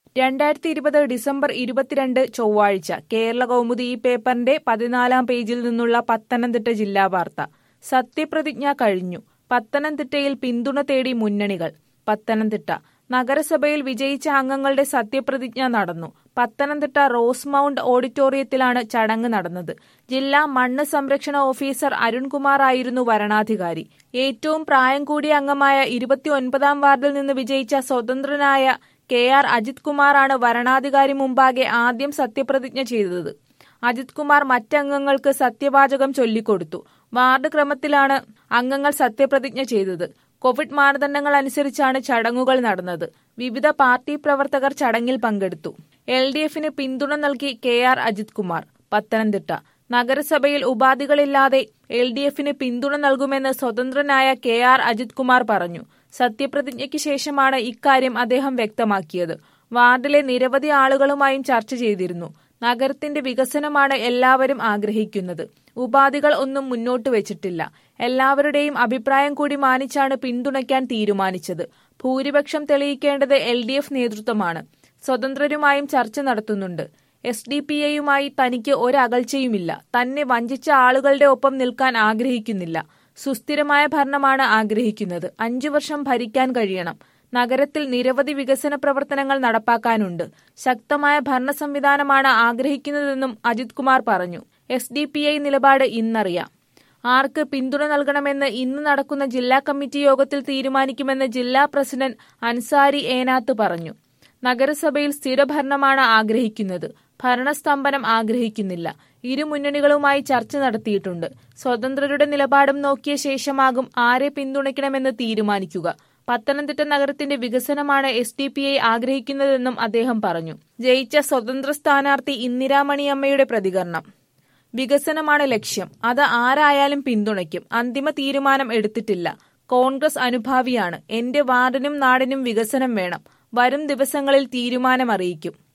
രണ്ടായിരത്തി ഇരുപത് ഡിസംബർ ഇരുപത്തിരണ്ട് ചൊവ്വാഴ്ച കേരള കൗമുദി ഈ പേപ്പറിന്റെ പതിനാലാം പേജിൽ നിന്നുള്ള പത്തനംതിട്ട ജില്ലാ വാർത്ത സത്യപ്രതിജ്ഞ കഴിഞ്ഞു പത്തനംതിട്ടയിൽ പിന്തുണ തേടി മുന്നണികൾ പത്തനംതിട്ട നഗരസഭയിൽ വിജയിച്ച അംഗങ്ങളുടെ സത്യപ്രതിജ്ഞ നടന്നു പത്തനംതിട്ട റോസ് മൗണ്ട് ഓഡിറ്റോറിയത്തിലാണ് ചടങ്ങ് നടന്നത് ജില്ലാ മണ്ണ് സംരക്ഷണ ഓഫീസർ അരുൺകുമാർ ആയിരുന്നു വരണാധികാരി ഏറ്റവും പ്രായം കൂടിയ അംഗമായ ഇരുപത്തിയൊൻപതാം വാർഡിൽ നിന്ന് വിജയിച്ച സ്വതന്ത്രനായ കെ ആർ അജിത് കുമാറാണ് വരണാധികാരി മുമ്പാകെ ആദ്യം സത്യപ്രതിജ്ഞ ചെയ്തത് അജിത് കുമാർ മറ്റംഗങ്ങൾക്ക് സത്യവാചകം ചൊല്ലിക്കൊടുത്തു വാർഡ് ക്രമത്തിലാണ് അംഗങ്ങൾ സത്യപ്രതിജ്ഞ ചെയ്തത് കോവിഡ് മാനദണ്ഡങ്ങൾ അനുസരിച്ചാണ് ചടങ്ങുകൾ നടന്നത് വിവിധ പാർട്ടി പ്രവർത്തകർ ചടങ്ങിൽ പങ്കെടുത്തു എൽ ഡി എഫിന് പിന്തുണ നൽകി കെ ആർ അജിത് കുമാർ പത്തനംതിട്ട നഗരസഭയിൽ ഉപാധികളില്ലാതെ എൽ ഡി എഫിന് പിന്തുണ നൽകുമെന്ന് സ്വതന്ത്രനായ കെ ആർ അജിത് കുമാർ പറഞ്ഞു സത്യപ്രതിജ്ഞയ്ക്ക് ശേഷമാണ് ഇക്കാര്യം അദ്ദേഹം വ്യക്തമാക്കിയത് വാർഡിലെ നിരവധി ആളുകളുമായും ചർച്ച ചെയ്തിരുന്നു നഗരത്തിന്റെ വികസനമാണ് എല്ലാവരും ആഗ്രഹിക്കുന്നത് ഉപാധികൾ ഒന്നും മുന്നോട്ട് വെച്ചിട്ടില്ല എല്ലാവരുടെയും അഭിപ്രായം കൂടി മാനിച്ചാണ് പിന്തുണയ്ക്കാൻ തീരുമാനിച്ചത് ഭൂരിപക്ഷം തെളിയിക്കേണ്ടത് എൽ ഡി എഫ് നേതൃത്വമാണ് സ്വതന്ത്രരുമായും ചർച്ച നടത്തുന്നുണ്ട് എസ് ഡി പി എയുമായി തനിക്ക് ഒരകൽച്ചയുമില്ല തന്നെ വഞ്ചിച്ച ആളുകളുടെ ഒപ്പം നിൽക്കാൻ ആഗ്രഹിക്കുന്നില്ല സുസ്ഥിരമായ ഭരണമാണ് ആഗ്രഹിക്കുന്നത് അഞ്ചു വർഷം ഭരിക്കാൻ കഴിയണം നഗരത്തിൽ നിരവധി വികസന പ്രവർത്തനങ്ങൾ നടപ്പാക്കാനുണ്ട് ശക്തമായ ഭരണ സംവിധാനമാണ് ആഗ്രഹിക്കുന്നതെന്നും അജിത് കുമാർ പറഞ്ഞു എസ് ഡി പി ഐ നിലപാട് ഇന്നറിയാം ആർക്ക് പിന്തുണ നൽകണമെന്ന് ഇന്ന് നടക്കുന്ന ജില്ലാ കമ്മിറ്റി യോഗത്തിൽ തീരുമാനിക്കുമെന്ന് ജില്ലാ പ്രസിഡന്റ് അൻസാരി ഏനാത്ത് പറഞ്ഞു നഗരസഭയിൽ സ്ഥിരഭരണമാണ് ആഗ്രഹിക്കുന്നത് ഭരണസ്തംഭനം ആഗ്രഹിക്കുന്നില്ല ഇരു മുന്നണികളുമായി ചർച്ച നടത്തിയിട്ടുണ്ട് സ്വതന്ത്രരുടെ നിലപാടും നോക്കിയ ശേഷമാകും ആരെ പിന്തുണയ്ക്കണമെന്ന് തീരുമാനിക്കുക പത്തനംതിട്ട നഗരത്തിന്റെ വികസനമാണ് എസ് ഡി പി ഐ ആഗ്രഹിക്കുന്നതെന്നും അദ്ദേഹം പറഞ്ഞു ജയിച്ച സ്വതന്ത്ര സ്ഥാനാർത്ഥി ഇന്ദിരാമണിയമ്മയുടെ പ്രതികരണം വികസനമാണ് ലക്ഷ്യം അത് ആരായാലും പിന്തുണയ്ക്കും അന്തിമ തീരുമാനം എടുത്തിട്ടില്ല കോൺഗ്രസ് അനുഭാവിയാണ് എന്റെ വാർഡിനും നാടിനും വികസനം വേണം വരും ദിവസങ്ങളിൽ തീരുമാനമറിയിക്കും